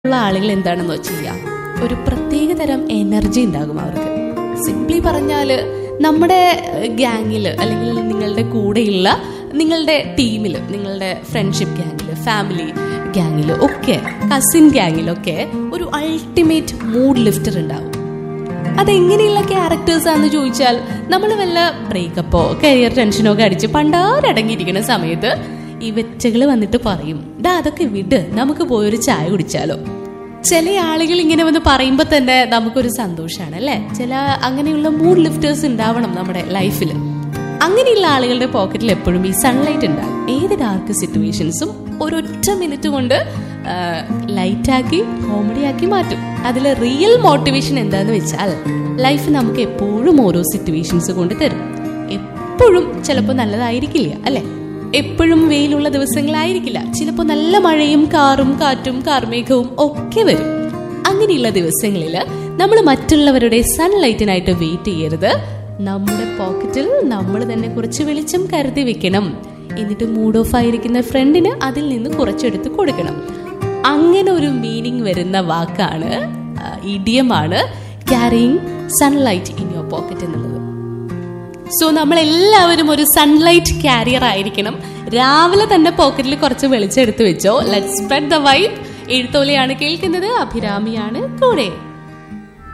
ഉള്ള ആളുകൾ എന്താണെന്ന് വെച്ച് കഴിഞ്ഞാൽ ഒരു പ്രത്യേക തരം എനർജി ഉണ്ടാകും അവർക്ക് സിംപ്ലി പറഞ്ഞാല് നമ്മുടെ ഗ്യാങ്ങിൽ അല്ലെങ്കിൽ നിങ്ങളുടെ കൂടെയുള്ള നിങ്ങളുടെ ടീമിൽ നിങ്ങളുടെ ഫ്രണ്ട്ഷിപ്പ് ഗ്യാങ്ങിൽ ഫാമിലി ഗ്യാങ്ങിൽ ഒക്കെ കസിൻ ഗ്യാങ്ങിലൊക്കെ ഒരു അൾട്ടിമേറ്റ് മൂഡ് ലിഫ്റ്റർ ഉണ്ടാവും അതെങ്ങനെയുള്ള ക്യാരക്ടേഴ്സ് ആണെന്ന് ചോദിച്ചാൽ നമ്മൾ വല്ല ബ്രേക്കപ്പോ കരിയർ ടെൻഷനോ ഒക്കെ അടിച്ച് പണ്ടാരടങ്ങിയിരിക്കുന്ന സമയത്ത് ഈ വെറ്റകൾ വന്നിട്ട് പറയും ഡാ അതൊക്കെ വിട് നമുക്ക് പോയൊരു ചായ കുടിച്ചാലോ ചില ആളുകൾ ഇങ്ങനെ വന്ന് പറയുമ്പോൾ തന്നെ നമുക്കൊരു സന്തോഷമാണ് അല്ലെ ചില അങ്ങനെയുള്ള മൂഡ് ലിഫ്റ്റേഴ്സ് ഉണ്ടാവണം നമ്മുടെ ലൈഫിൽ അങ്ങനെയുള്ള ആളുകളുടെ പോക്കറ്റിൽ എപ്പോഴും ഈ സൺലൈറ്റ് ഉണ്ടാകും ഏത് ഡാർക്ക് സിറ്റുവേഷൻസും ഒരൊറ്റ മിനിറ്റ് കൊണ്ട് ലൈറ്റാക്കി കോമഡി ആക്കി മാറ്റും അതിൽ റിയൽ മോട്ടിവേഷൻ എന്താന്ന് വെച്ചാൽ ലൈഫ് നമുക്ക് എപ്പോഴും ഓരോ സിറ്റുവേഷൻസ് കൊണ്ട് തരും എപ്പോഴും ചിലപ്പോൾ നല്ലതായിരിക്കില്ല അല്ലെ എപ്പോഴും വെയിലുള്ള ദിവസങ്ങളായിരിക്കില്ല ചിലപ്പോൾ നല്ല മഴയും കാറും കാറ്റും കാർമേഘവും ഒക്കെ വരും അങ്ങനെയുള്ള ദിവസങ്ങളിൽ നമ്മൾ മറ്റുള്ളവരുടെ സൺലൈറ്റിനായിട്ട് വെയിറ്റ് ചെയ്യരുത് നമ്മുടെ പോക്കറ്റിൽ നമ്മൾ തന്നെ കുറച്ച് വെളിച്ചം കരുതി വെക്കണം എന്നിട്ട് മൂഡ് ഓഫ് ആയിരിക്കുന്ന ഫ്രണ്ടിന് അതിൽ നിന്ന് കുറച്ചെടുത്ത് കൊടുക്കണം അങ്ങനെ ഒരു മീനിങ് വരുന്ന വാക്കാണ് ഇഡിയമാണ് carrying sunlight in your pocket എന്നുള്ളത് സോ നമ്മൾ എല്ലാവരും ഒരു സൺലൈറ്റ് കാരിയർ ആയിരിക്കണം രാവിലെ തന്നെ പോക്കറ്റിൽ കുറച്ച് വെളിച്ചെടുത്ത് വെച്ചോ ലെറ്റ് സ്പ്രെഡ് ദ വൈബ് എഴുത്തോലെയാണ് കേൾക്കുന്നത് അഭിരാമിയാണ് കൂടെ